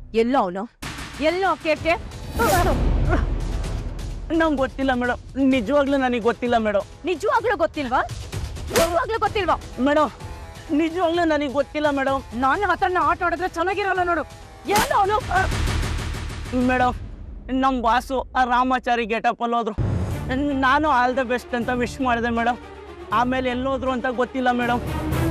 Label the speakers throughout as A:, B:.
A: ಎಲ್ಲೋ ಅವನು ಎಲ್ಲೋ ಕೇಕೆ
B: ನಂಗೆ ಗೊತ್ತಿಲ್ಲ ಮೇಡಮ್ ನಿಜವಾಗ್ಲೂ ನನಗೆ ಗೊತ್ತಿಲ್ಲ ಮೇಡಮ್
A: ನಿಜವಾಗ್ಲೂ ಗೊತ್ತಿಲ್ವಾ ನಿಜವಾಗ್ಲೂ ಗೊತ್ತಿಲ್ವಾ
B: ಮೇಡಮ್ ನಿಜವಾಗ್ಲೂ ನನಗೆ ಗೊತ್ತಿಲ್ಲ ಮೇಡಮ್
A: ನಾನು ಹತ್ರನ ಆಟ ಆಡಿದ್ರೆ ಚೆನ್ನಾಗಿರಲ್ಲ ನೋಡು ಎಲ್ಲೋ ಅವನು
B: ಮೇಡಮ್ ನಮ್ಮ ಬಾಸು ಆ ರಾಮಾಚಾರಿ ಗೆಟಪಲ್ಲಿ ಹೋದ್ರು ನಾನು ಆಲ್ ದ ಬೆಸ್ಟ್ ಅಂತ ವಿಶ್ ಮಾಡಿದೆ ಮೇಡಮ್ ಆಮೇಲೆ ಎಲ್ಲೋದ್ರು ಅಂತ ಗೊತ್ತಿಲ್ಲ ಮೇಡಮ್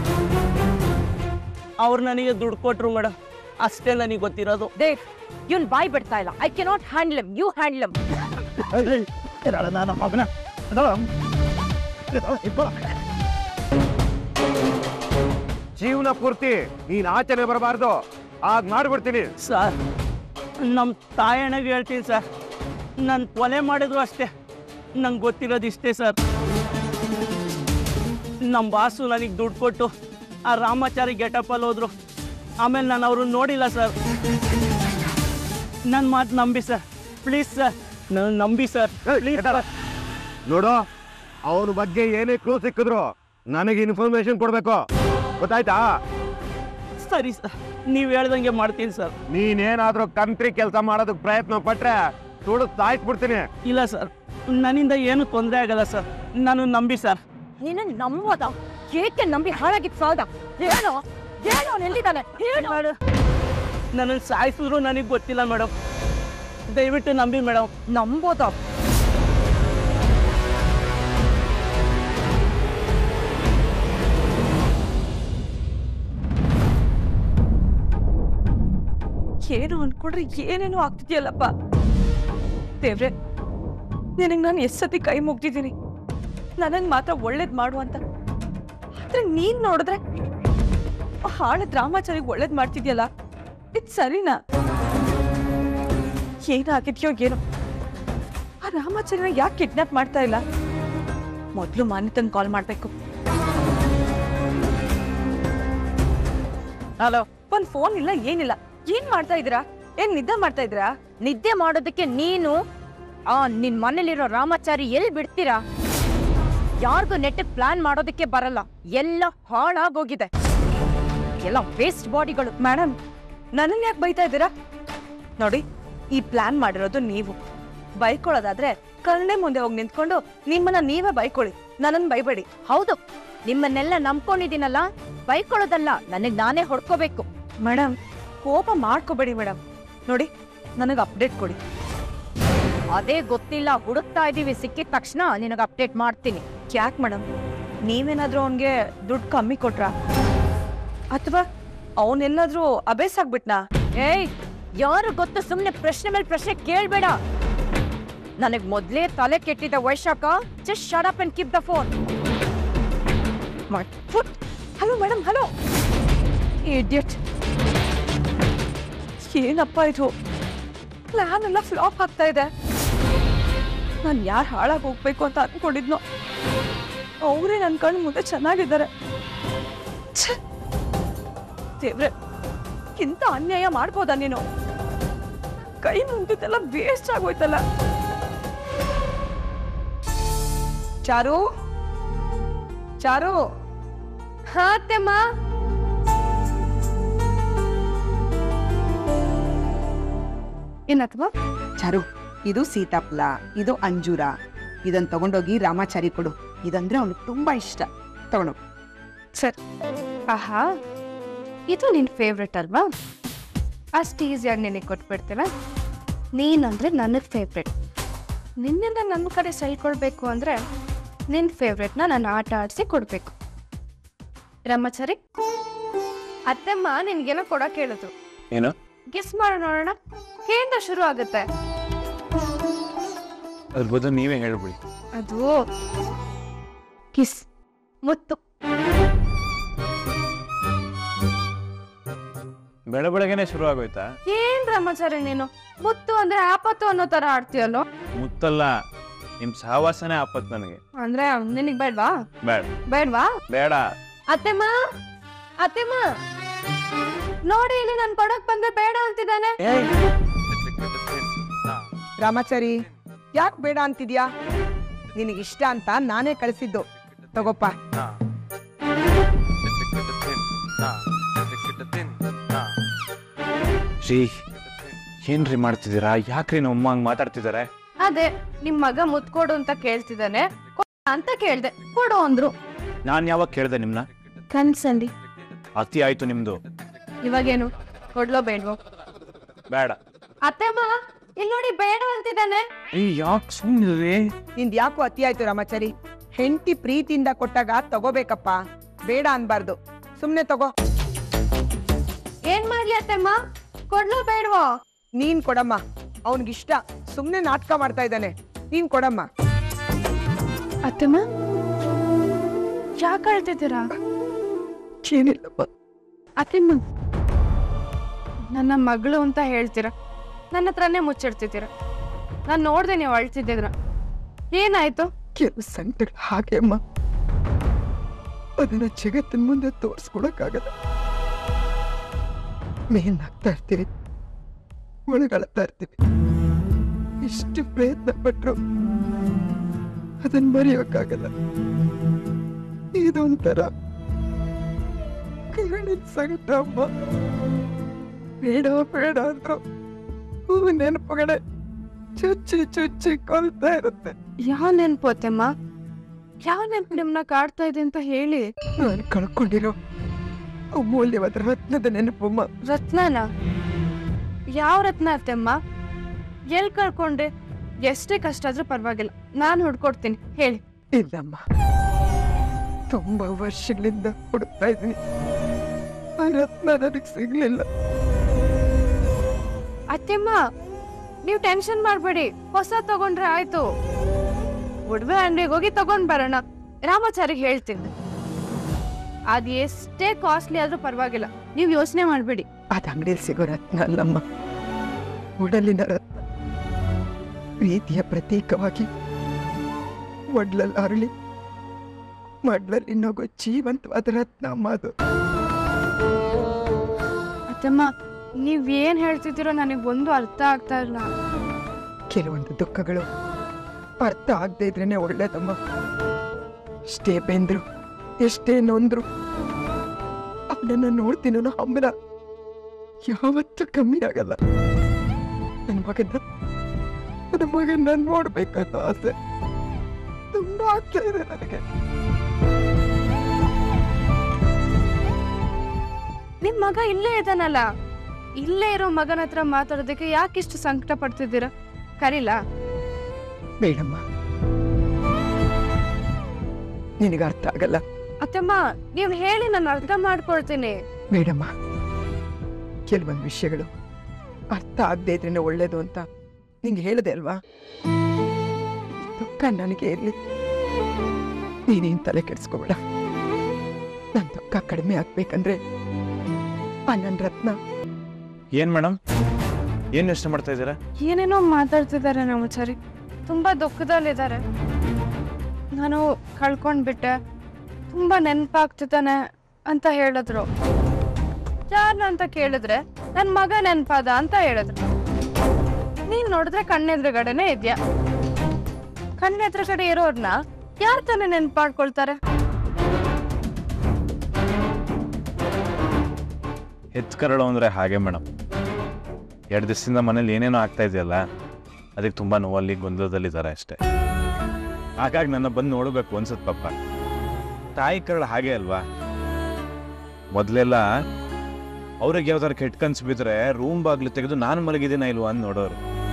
B: ಅವ್ರು ನನಗೆ ದುಡ್ಡು ಕೊಟ್ರು ಮೇಡಮ್ ಅಷ್ಟೇ ನನಗೆ ಗೊತ್ತಿರೋದು
A: ದೇವ್ ಇವನ್ ಬಾಯ್ ಬಿಡ್ತಾ ಇಲ್ಲ I cannot handle him you handle him
C: ನನ್ನ ಮಗನ
D: ಜೀವನ ಪೂರ್ತಿ ನೀನ್ ಆಚರಣೆ ಬರಬಾರ್ದು ಆಗ ಮಾಡ್ಬಿಡ್ತೀನಿ
B: ಸರ್ ನಮ್ಮ ತಾಯಣ್ಣಗೆ ಹೇಳ್ತೀನಿ ಸರ್ ನಾನು ಕೊಲೆ ಮಾಡಿದ್ರು ಅಷ್ಟೇ ನಂಗೆ ಗೊತ್ತಿರೋದು ಇಷ್ಟೇ ಸರ್ ನಮ್ಮ ಬಾಸು ನನಗೆ ದುಡ್ಡು ಕೊಟ್ಟು ಆ ರಾಮಾಚಾರಿ ಗೆಟಪಲ್ಲಿ ಹೋದ್ರು ಆಮೇಲೆ ನಾನು ಅವ್ರನ್ನ ನೋಡಿಲ್ಲ ಸರ್ ನನ್ನ ಮಾತು ನಂಬಿ ಸರ್ ಪ್ಲೀಸ್ ಸರ್ ನನ್ನ ನಂಬಿ ಸರ್ ಪ್ಲೀಸ್ ಸರ್
D: ನೋಡು ಅವನ ಬಗ್ಗೆ ಏನೇ ಕ್ಲೂ ಸಿಕ್ಕಿದ್ರು ನನಗೆ ಇನ್ಫಾರ್ಮೇಶನ್ ಕೊಡ್ಬೇಕು ಗೊತ್ತಾಯ್ತಾ
B: ಸರಿ ಸರ್ ನೀವು ಹೇಳ್ದಂಗೆ ಮಾಡ್ತೀನಿ ಸರ್
D: ನೀನೇನಾದ್ರೂ ಕಂತ್ರಿ ಕೆಲಸ ಮಾಡೋದಕ್ಕೆ ಪ್ರಯತ್ನ ಪಟ್ರೆ ತುಳು ಸಾಯಿಸ್ಬಿಡ್ತೀನಿ
B: ಇಲ್ಲ ಸರ್ ನನ್ನಿಂದ ಏನು ತೊಂದರೆ ಆಗಲ್ಲ ಸರ್ ನಾನು ನಂಬಿ ಸರ್
A: ನೀನು ನಂಬೋದ ಏಕೆ ನಂಬಿ ಹಾಳಾಗಿದ್ ಸಾಲ್ದ ಹೇಳೋ ಹೇಳೋ ಅವ್ನು ಎಲ್ಲಿದ್ದಾನೆ ಹೇಳು
B: ನನ್ನನ್ನು ಸಾಯಿಸಿದ್ರು ನನಗೆ ಗೊತ್ತಿಲ್ಲ ಮೇಡಮ್ ದಯವಿಟ್ಟು ನಂಬಿ ಮೇಡಮ್
A: ನಂಬೋದ ಏನು ಅನ್ಕೊಂಡ್ರೆ ಏನೇನೋ ಆಗ್ತಿದ್ಯಲ್ಲಪ್ಪ ದೇವ್ರೆ ನಿನಗೆ ನಾನು ಎಷ್ಟ್ ಸತಿ ಕೈ ಮುಗ್ದಿದ್ದೀನಿ ನನಗೆ ಮಾತ್ರ ಒಳ್ಳೇದ್ ಮಾಡು ಅಂತ ಆದ್ರೆ ನೀನ್ ನೋಡಿದ್ರೆ ಆ ಹಾಳದ್ ರಾಮಾಚಾರಿಗೆ ಒಳ್ಳೇದ್ ಮಾಡ್ತಿದ್ಯಲ್ಲ ಇದು ಸರಿನಾ ಏನಾಗಿದ್ಯೋ ಏನೋ ಆ ರಾಮಾಚಾರ್ಯನ ಯಾಕೆ ಕಿಡ್ನಾಪ್ ಮಾಡ್ತಾ ಇಲ್ಲ ಮೊದಲು ಮಾನಿತನ್ ಕಾಲ್ ಮಾಡ್ಬೇಕು ಹಲೋ ಒಂದ್ ಫೋನ್ ಇಲ್ಲ ಏನಿಲ್ಲ ಏನ್ ಮಾಡ್ತಾ ಇದ್ದೀರಾ ಏನ್ ನಿದ್ದೆ ಮಾಡ್ತಾ ಇದ್ದೀರಾ ನಿದ್ದೆ ಮಾಡೋದಕ್ಕೆ ನೀನು ಆ ನಿನ್ ಮನೇಲಿರೋ ರಾಮಾಚಾರಿ ಎಲ್ಲಿ ಬಿಡ್ತೀರಾ ಯಾರಿಗೂ ನೆಟ್ ಪ್ಲಾನ್ ಮಾಡೋದಕ್ಕೆ ಬರಲ್ಲ ಎಲ್ಲ ಹಾಳಾಗೋಗಿದೆ ಎಲ್ಲ ವೇಸ್ಟ್ ಬಾಡಿಗಳು ಮೇಡಮ್ ನನ್ನನ್ನ ಯಾಕೆ ಬೈತಾ ಇದ್ದೀರಾ ನೋಡಿ ಈ ಪ್ಲಾನ್ ಮಾಡಿರೋದು ನೀವು ಬೈಕೊಳ್ಳೋದಾದ್ರೆ ಕರುಣೆ ಮುಂದೆ ಹೋಗಿ ನಿಂತ್ಕೊಂಡು ನಿಮ್ಮನ್ನ ನೀವೇ ಬೈಕೊಳ್ಳಿ ನನ್ನನ್ನು ಬೈಬೇಡಿ ಹೌದು ನಿಮ್ಮನ್ನೆಲ್ಲ ನಂಬ್ಕೊಂಡಿದ್ದೀನಲ್ಲ ಬೈಕೊಳ್ಳೋದಲ್ಲ ನನಗ್ ನಾನೇ ಹೊಡ್ಕೋಬೇಕು ಮೇಡಮ್ ಕೋಪ ಮಾಡ್ಕೋಬೇಡಿ ಮೇಡಮ್ ನೋಡಿ ನನಗೆ ಅಪ್ಡೇಟ್ ಕೊಡಿ ಅದೇ ಗೊತ್ತಿಲ್ಲ ಹುಡುಕ್ತಾ ಇದೀವಿ ಸಿಕ್ಕಿದ ತಕ್ಷಣ ನಿನಗೆ ಅಪ್ಡೇಟ್ ಮಾಡ್ತೀನಿ ಯಾಕೆ ಮೇಡಮ್ ನೀವೇನಾದ್ರೂ ಅವನ್ಗೆ ದುಡ್ಡು ಕಮ್ಮಿ ಕೊಟ್ರಾ ಅಥವಾ ಅವನೆಲ್ಲಾದ್ರೂ ಅಬೇಸ್ ಆಗ್ಬಿಟ್ನಾ ಏಯ್ ಯಾರು ಗೊತ್ತು ಸುಮ್ನೆ ಪ್ರಶ್ನೆ ಮೇಲೆ ಪ್ರಶ್ನೆ ಕೇಳ್ಬೇಡ ನನಗ್ ಮೊದ್ಲೇ ತಲೆ ಕೆಟ್ಟಿದ್ದ Vaishakha just shut up and keep the phone hello madam hello idiot ಏನಪ್ಪ ಇದು ಪ್ಲಾನ್ ಎಲ್ಲ ಫ್ಲಾಪ್ ಆಗ್ತಾ ಇದೆ ನಾನು ಯಾರು ಹಾಳಾಗಿ ಹೋಗ್ಬೇಕು ಅಂತ ಅನ್ಕೊಂಡಿದ್ನೋ ಅವರೇ ನನ್ನ ಕಣ್ಣು ಮುಂದೆ ಚೆನ್ನಾಗಿದ್ದಾರೆ ಛೆ! ದೇವ್ರೆ ಇಂಥ ಅನ್ಯಾಯ ಮಾಡ್ಬೋದಾ ನೀನು ಕೈ ಮುಗ್ದಿದ್ದೆಲ್ಲ ವೇಸ್ಟ್ ಆಗೋಯ್ತಲ್ಲ ಚಾರು ಚಾರು ಹಾ ಅತ್ತೆಮ್ಮ
E: ಏನತ್ವಾ ಚಾರು ಇದು ಸೀತಾಫಲ ಇದು ಅಂಜೂರ ಇದನ್ನ ತಗೊಂಡೋಗಿ ರಾಮಾಚಾರಿ ಕೊಡು ಇದಂದ್ರೆ ಅವನಿಗೆ ತುಂಬಾ ಇಷ್ಟ ತಗೊಂಡು
F: ಸರಿ ಆಹಾ ಇದು ನಿನ್ನ ಫೇವ್ರೆಟ್ ಅಲ್ವಾ ಅಷ್ಟು ಈಸಿಯಾಗಿ ನಿನಗೆ ಕೊಟ್ಬಿಡ್ತೀನ ನೀನಂದ್ರೆ ನನಗೆ ಫೇವ್ರೆಟ್ ನಿನ್ನಿಂದ ನನ್ನ ಕಡೆ ಸೆಳ್ಕೊಳ್ಬೇಕು ಅಂದರೆ ನಿನ್ನ ಫೇವ್ರೆಟ್ನ ನಾನು ಆಟ ಆಡಿಸಿ ಕೊಡಬೇಕು ರಾಮಾಚಾರಿ ಅತ್ತೆಮ್ಮ ನಿನ್ಗೇನೋ ಕೊಡೋಕೆ ಹೇಳಿದ್ರು
G: ಏನು
F: ಗೆಸ್ ಮಾಡೋ ನೋಡೋಣ ಕೇಂದ್ರ ಶುರು ಆಗುತ್ತೆ
G: ಅದ್ರ ಬದಲು ನೀವೇ ಹೇಳ್ಬಿಡಿ
F: ಅದು ಕಿಸ್ ಮುತ್ತು
G: ಬೆಳ ಬೆಳಗ್ಗೆನೆ ಶುರು ಆಗೋಯ್ತಾ
F: ಏನ್ ರಾಮಾಚಾರಿ ನೀನು ಮುತ್ತು ಅಂದ್ರೆ ಆಪತ್ತು ಅನ್ನೋ ತರ ಆಡ್ತೀಯಲ್ಲೋ
G: ಮುತ್ತಲ್ಲ ನಿಮ್ ಸಹವಾಸನೇ ಆಪತ್ ನನಗೆ
F: ಅಂದ್ರೆ ನಿನಗ್ ಬೇಡ್ವಾ
G: ಬೇಡ
F: ಬೇಡ್ವಾ
G: ಬೇಡ
F: ಅತ್ತೆಮ್ಮ ಅತ್ತೆಮ್ಮ ನೋಡಿ ಇಲ್ಲಿ ನನ್ ಕೊಡಕ್ ಬಂದ್ರೆ ಬೇಡ ಅಂತಿದ್ದಾನೆ
E: ರಾಮಾಚಾರಿ ಯಾಕೆ ಬೇಡ ಅಂತಿದ್ಯಾ ನಿನಗಿಷ್ಟ ಅಂತ ನಾನೇ ಕಳಿಸಿದ್ದು ತಗೋಪ್ಪ
G: ಶ್ರೀ ಏನ್ರಿ ಮಾಡ್ತಿದ್ದೀರಾ ಯಾಕ್ರಿ ನಮ್ಮ ಅಮ್ಮ ಹಂಗ್ ಮಾತಾಡ್ತಿದ್ದಾರೆ
F: ಅದೇ ನಿಮ್ ಮಗ ಮುತ್ಕೊಡು ಅಂತ ಕೇಳ್ತಿದ್ದಾನೆ ಕೊಡ ಅಂತ ಕೇಳ್ದೆ ಕೊಡು ಅಂದ್ರು
G: ನಾನ್ ಯಾವಾಗ ಕೇಳ್ದೆ ನಿಮ್ನ
F: ಕನ್ಸಂದಿ
G: ಅತಿ ಆಯ್ತು ನಿಮ್ದು
F: ಇವಾಗೇನು ಕೊಡ್ಲೋ ಬೇಡ್ವೋ
G: ಬೇಡ
F: ಅತ್ತೆಮ್ಮ ಇಲ್ಲಿ ನೋಡಿ ಬೇಡ ಅಂತಿದ್ದಾನೆ
G: ಏ ಯಾಕೆ ಸುಮ್ಮನೆ
E: ನಿಂದ್ ಯಾಕೋ ಅತಿ ಆಯ್ತು ರಾಮಾಚಾರಿ ಹೆಂಡತಿ ಪ್ರೀತಿಯಿಂದ ಕೊಟ್ಟಾಗ ತಗೋಬೇಕಪ್ಪ ಬೇಡ ಅನ್ಬಾರ್ದು ಸುಮ್ನೆ ತಗೋ
F: ಏನ್ ಮಾಡ್ಲಿ ಅತ್ತೆಮ್ಮ ಕೊಡ್ಲೋ ಬೇಡ್ವೋ
E: ನೀನ್ ಕೊಡಮ್ಮ ಅವನ್ಗಿಷ್ಟ ಸುಮ್ನೆ ನಾಟಕ ಮಾಡ್ತಾ ಇದ್ದಾನೆ ನೀನ್ ಕೊಡಮ್ಮ
F: ಅತ್ತೆಮ್ಮ ಯಾಕೆ ಅಳ್ತಿದ್ದೀರಾ
E: ಏನಿಲ್ಲಪ್ಪ
F: ಅತ್ತೆಮ್ಮ ನನ್ನ ಮಗಳು ಅಂತ ಹೇಳ್ತೀರಾ ನನ್ನ ಹತ್ರನೇ ಮುಚ್ಚಿಡ್ತಿದ್ದೀರಾ ನಾನು ನೋಡ್ದೆ ನೀವು ಅಳ್ತಿದ್ದಿದ್ರ ಏನಾಯ್ತು
E: ಕೆಲವು ಸಂಕಟಗಳು ಹಾಗೆ ಅಮ್ಮ ಅದನ್ನ ಜಗತ್ತಿನ ಮುಂದೆ ತೋರಿಸ್ಕೊಡಕ್ಕಾಗಲ್ಲ ಮೇಲ್ನಾಗ್ತಾ ಇರ್ತೀವಿ ಒಳಗಳ್ತಾ ಇರ್ತೀವಿ ಎಷ್ಟು ಪ್ರಯತ್ನ ಪಟ್ರು ಅದನ್ನ ಮರೆಯೋಕ್ಕಾಗಲ್ಲ ಇದೊಂಥರ ಕಣ್ಣಿನ ಸಂಕಟ ಅಮ್ಮ ಬೇಡ ಬೇಡ ಅಂದ್ರು ಹೂವು ನೆನಪುಗಳೇ ಚುಚ್ಚಿ ಚುಚ್ಚಿ ಕೊಲ್ತಾ ಇರುತ್ತೆ
F: ಯಾವ ನೆನ್ಪು ಅತ್ತೆಮ್ಮ ಯಾವ ನೆನ್ಪು ನಿಮ್ನ ಕಾಡ್ತಾ ಇದೆ ಅಂತ ಹೇಳಿ
E: ನಾನು ಕಳ್ಕೊಂಡಿರೋ ಅಮೂಲ್ಯವಾದ ರತ್ನದ ನೆನಪಮ್ಮ
F: ರತ್ನನ ಯಾವ ರತ್ನ ಅತ್ತೆಮ್ಮ ಎಲ್ ಕಳ್ಕೊಂಡೆ ಎಷ್ಟೇ ಕಷ್ಟ ಆದ್ರೂ ಪರವಾಗಿಲ್ಲ ನಾನು ಹುಡ್ಕೊಡ್ತೀನಿ ಹೇಳಿ
E: ಇಲ್ಲಮ್ಮ ತುಂಬಾ ವರ್ಷಗಳಿಂದ ಹುಡುಕ್ತಾ ಇದ್ದೀನಿ ಆ ರತ್ನ ನನಗೆ ಸಿಗ್ಲಿಲ್ಲ
F: ಅತ್ತೆಮ್ಮ ನೀವು ಟೆನ್ಷನ್ ಮಾಡ್ಬೇಡಿ ಹೊಸ ತಗೊಂಡ್ರೆ ಆಯ್ತು ಒಡವೆ ಅಂಗಡಿಗೆ ಹೋಗಿ ತಗೊಂಡ್ ಬರೋಣ ರಾಮಾಚಾರಿಗೆ ಹೇಳ್ತೀನಿ ಅದ್ ಎಷ್ಟೇ ಕಾಸ್ಟ್ಲಿ ಆದ್ರೂ ಪರವಾಗಿಲ್ಲ ನೀವು ಯೋಚನೆ ಮಾಡ್ಬೇಡಿ
E: ಅದ ಅಂಗಡಿಯಲ್ಲಿ ಸಿಗೋ ರತ್ನ ಅಲ್ಲಮ್ಮ ಉಡಲಿನ ರತ್ನ ಪ್ರೀತಿಯ ಪ್ರತೀಕವಾಗಿ ಒಡ್ಲಲ್ಲಿ ಅರಳಿ ಮಡ್ಲಲ್ಲಿ ನಗು ಜೀವಂತವಾದ ರತ್ನ ಅಮ್ಮ ಅದು
F: ಅತ್ತಮ್ಮ ನೀವ್ ಏನ್ ಹೇಳ್ತಿದ್ದೀರೋ ನನಗೆ ಒಂದು ಅರ್ಥ ಆಗ್ತಾ ಇಲ್ಲ
E: ಕೆಲವೊಂದು ದುಃಖಗಳು ಅರ್ಥ ಆಗದೆ ಇದ್ರೇನೆ ಒಳ್ಳೇದಮ್ಮ ಎಷ್ಟೇ ಬೆಂದ್ರು ಎಷ್ಟೇ ನೊಂದ್ರು ಅವನನ್ನ ನೋಡ್ತೀನೋ ಹಂಬಲ ಯಾವತ್ತೂ ಕಮ್ಮಿ ಆಗಲ್ಲ ನನ್ನ ಮಗನ ನನ್ನ ಮಗನ ನೋಡ್ಬೇಕನ್ನೋ ಆಸೆ ತುಂಬಾ ಆಗ್ತಾ ಇದೆ ನನಗೆ
F: ನಿಮ್ ಮಗ ಇಲ್ಲೇ ಇದಾನಲ್ಲ ಇಲ್ಲೇ ಇರೋ ಮಗನ ಹತ್ರ ಮಾತಾಡೋದಕ್ಕೆ ಯಾಕಿಷ್ಟು ಸಂಕಟ ಪಡ್ತಿದ್ದೀರಾ ಕರೀಲಾ
E: ಬೇಡಮ್ಮ ನಿನಗೆ ಅರ್ಥ ಆಗಲ್ಲ
F: ಅತ್ತಮ್ಮ ನೀವ್ ಹೇಳಿ ನಾನು ಅರ್ಥ ಮಾಡ್ಕೊಳ್ತೀನಿ
E: ಬೇಡಮ್ಮ ಕೆಲವೊಂದು ವಿಷಯಗಳು ಅರ್ಥ ಆಗದೆ ಇದ್ರೇನೆ ಒಳ್ಳೇದು ಅಂತ ನಿಂಗೆ ಹೇಳಿದೆ ಅಲ್ವಾ ಈ ದುಃಖ ನನಗೆ ಇರಲಿ ನೀನೇನ್ ತಲೆ ಕೆಡಿಸ್ಕೋಬೇಡ ನನ್ನ ದುಃಖ ಕಡಿಮೆ ಆಗ್ಬೇಕಂದ್ರೆ ಆ ನನ್ನ ರತ್ನ
G: ಏನ್ ಮೇಡಮ್ ಏನ್ ಯೋಚನೆ ಮಾಡ್ತಾ ಇದ್ದೀರಾ
F: ಏನೇನೋ ಮಾತಾಡ್ತಿದ್ದಾರೆ ನಮ್ಮಚಾರಿ ತುಂಬಾ ದುಃಖದಲ್ಲಿದ್ದಾರೆ ನಾನು ಕಳ್ಕೊಂಡ್ಬಿಟ್ಟೆ ತುಂಬಾ ನೆನ್ಪಾಗ್ತಿದ್ದಾನೆ ಅಂತ ಹೇಳಿದ್ರು ಯಾರನ್ನ ಅಂತ ಕೇಳಿದ್ರೆ ನನ್ ಮಗ ನೆನ್ಪಾದ ಅಂತ ಹೇಳಿದ್ರು ನೀನ್ ನೋಡಿದ್ರೆ ಕಣ್ಣೆದ್ರುಗಡೆನೆ ಇದ್ಯಾ ಕಣ್ಣೆದ್ರುಗಡೆ ಇರೋರ್ನ ಯಾರ್ ತಾನೇ ನೆನ್ಪಾಡ್ಕೊಳ್ತಾರೆ
G: ಹೆತ್ಕರಳು ಅಂದ್ರೆ ಹಾಗೆ ಮೇಡಮ್ ಎರಡು ದಿವಸದಿಂದ ಮನೇಲಿ ಏನೇನೋ ಆಗ್ತಾ ಇದೆಯಲ್ಲ ಅದಕ್ಕೆ ತುಂಬಾ ನೋವಲ್ಲಿ ಗೊಂದಲದಲ್ಲಿದ್ದಾರೆ ಅಷ್ಟೇ ಹಾಗಾಗಿ ನನ್ನ ಬಂದು ನೋಡಬೇಕು ಅನ್ಸುತ್ತೆ ಪಪ್ಪ ತಾಯಿ ಕರಳು ಹಾಗೆ ಅಲ್ವಾ ಮೊದಲೆಲ್ಲ ಅವ್ರಿಗೆ ಯಾವ್ದಾರು ಕೆಟ್ಟ ಕನ್ಸು ಬಿದ್ರೆ ರೂಮ್ ಬಾಗ್ಲು ತೆಗೆದು ನಾನು ಮಲಗಿದ್ದೀನ ಇಲ್ವಾ ಅಂತ ನೋಡೋರು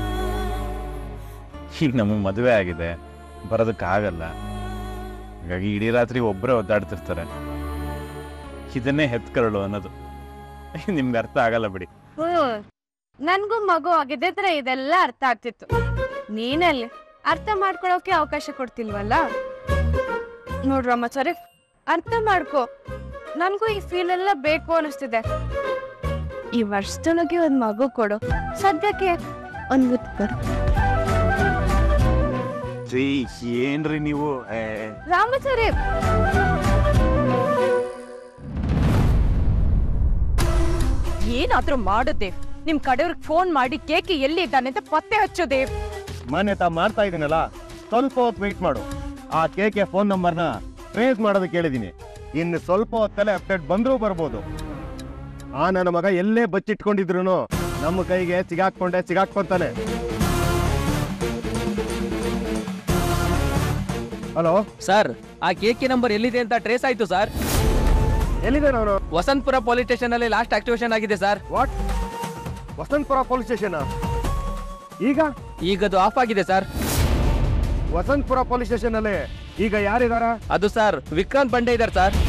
G: ಈಗ ನಮಗೆ ಮದುವೆ ಆಗಿದೆ ಬರೋದಕ್ಕಾಗಲ್ಲ ಹಾಗಾಗಿ ಇಡೀ ರಾತ್ರಿ ಒಬ್ಬರೇ ಒದ್ದಾಡ್ತಿರ್ತಾರೆ ಇದನ್ನೇ ಹೆತ್ಕರಳು ಅನ್ನೋದು ನಿಮ್ಗೆ ಅರ್ಥ ಆಗಲ್ಲ ಬಿಡಿ
F: ಹ್ಮ್ ನನ್ಗೂ ಮಗು ಆಗಿದ್ದಿದ್ರೆ ಇದೆಲ್ಲ ಅರ್ಥ ಆಗ್ತಿತ್ತು ನೀನಲ್ಲಿ ಅರ್ಥ ಮಾಡ್ಕೊಳೋಕೆ ಅವಕಾಶ ಕೊಡ್ತಿಲ್ವಲ್ಲ ನೋಡ್ರಮ್ಮ ಸರಿ ಅರ್ಥ ಮಾಡ್ಕೋ ನನ್ಗೂ ಈ ಫೀಲ್ ಎಲ್ಲ ಬೇಕು ಅನಿಸ್ತಿದೆ ಈ ವರ್ಷದೊಳಗೆ ಒಂದ್ ಮಗು ಕೊಡು ಸದ್ಯಕ್ಕೆ ಒಂದ್ ಮುತ್ತು ಕೊಡು
G: ಛೀ, ಏನ್ರಿ ನೀವು ಏ,
F: ರಾಮಚಾರಿ
A: ಏನಾದ್ರೂ ಮಾಡು ದೇವ್ ನಿಮ್ ಕಡೆಯವ್ರಿಗೆ ಫೋನ್ ಮಾಡಿ ಕೇಕಿ ಎಲ್ಲಿ ಇದ್ದಾನೆ ಅಂತ ಪತ್ತೆ ಹಚ್ಚು ದೇವ್
D: ಮಾನ್ಯತಾ ಮಾಡ್ತಾ ಇದೀನಲ್ಲ ಸ್ವಲ್ಪ ಹೊತ್ತು ವೆಯ್ಟ್ ಮಾಡು ಆ ಕೇಕೆ ಫೋನ್ ನಂಬರ್ನ ಟ್ರೇಸ್ ಮಾಡೋದಕ್ಕೆ ಹೇಳಿದೀನಿ ಇನ್ನು ಸ್ವಲ್ಪ ಹೊತ್ತಲ್ಲೇ ಅಪ್ಡೇಟ್ ಬಂದರೂ ಬರ್ಬೋದು ಆ ನನ್ನ ಮಗ ಎಲ್ಲೇ ಬಚ್ಚಿಟ್ಕೊಂಡಿದ್ರು ನಮ್ಮ ಕೈಗೆ ಸಿಗಾಕ್ಕೊಂಡೆ ಸಿಗಾಕ್ಕೊಂತಾನೆ ಹಲೋ
H: ಸರ್ ಆ ಕೇಕಿ ನಂಬರ್ ಎಲ್ಲಿದೆ ಅಂತ ಟ್ರೇಸ್ ಆಯ್ತು ಸರ್
D: ಎಲ್ಲಿದೆ ನಾನು
H: ವಸಂತಪುರ ಪೊಲೀಸ್ ಸ್ಟೇಷನ್ ಅಲ್ಲಿ ಲಾಸ್ಟ್ ಆಕ್ಟಿವೇಶನ್ ಆಗಿದೆ sir
D: what Vasanthapura police station ಈಗ
H: ಈಗದು ಆಫ್ ಆಗಿದೆ ಸರ್
D: ವಸಂತಪುರ ಪೊಲೀಸ್ ಸ್ಟೇಷನ್ ಅಲ್ಲಿ ಈಗ ಯಾರಿದಾರ
H: ಅದು ಸರ್ ವಿಕ್ರಾಂತ್ ಬಂಡೆ ಇದ್ದಾರೆ ಸರ್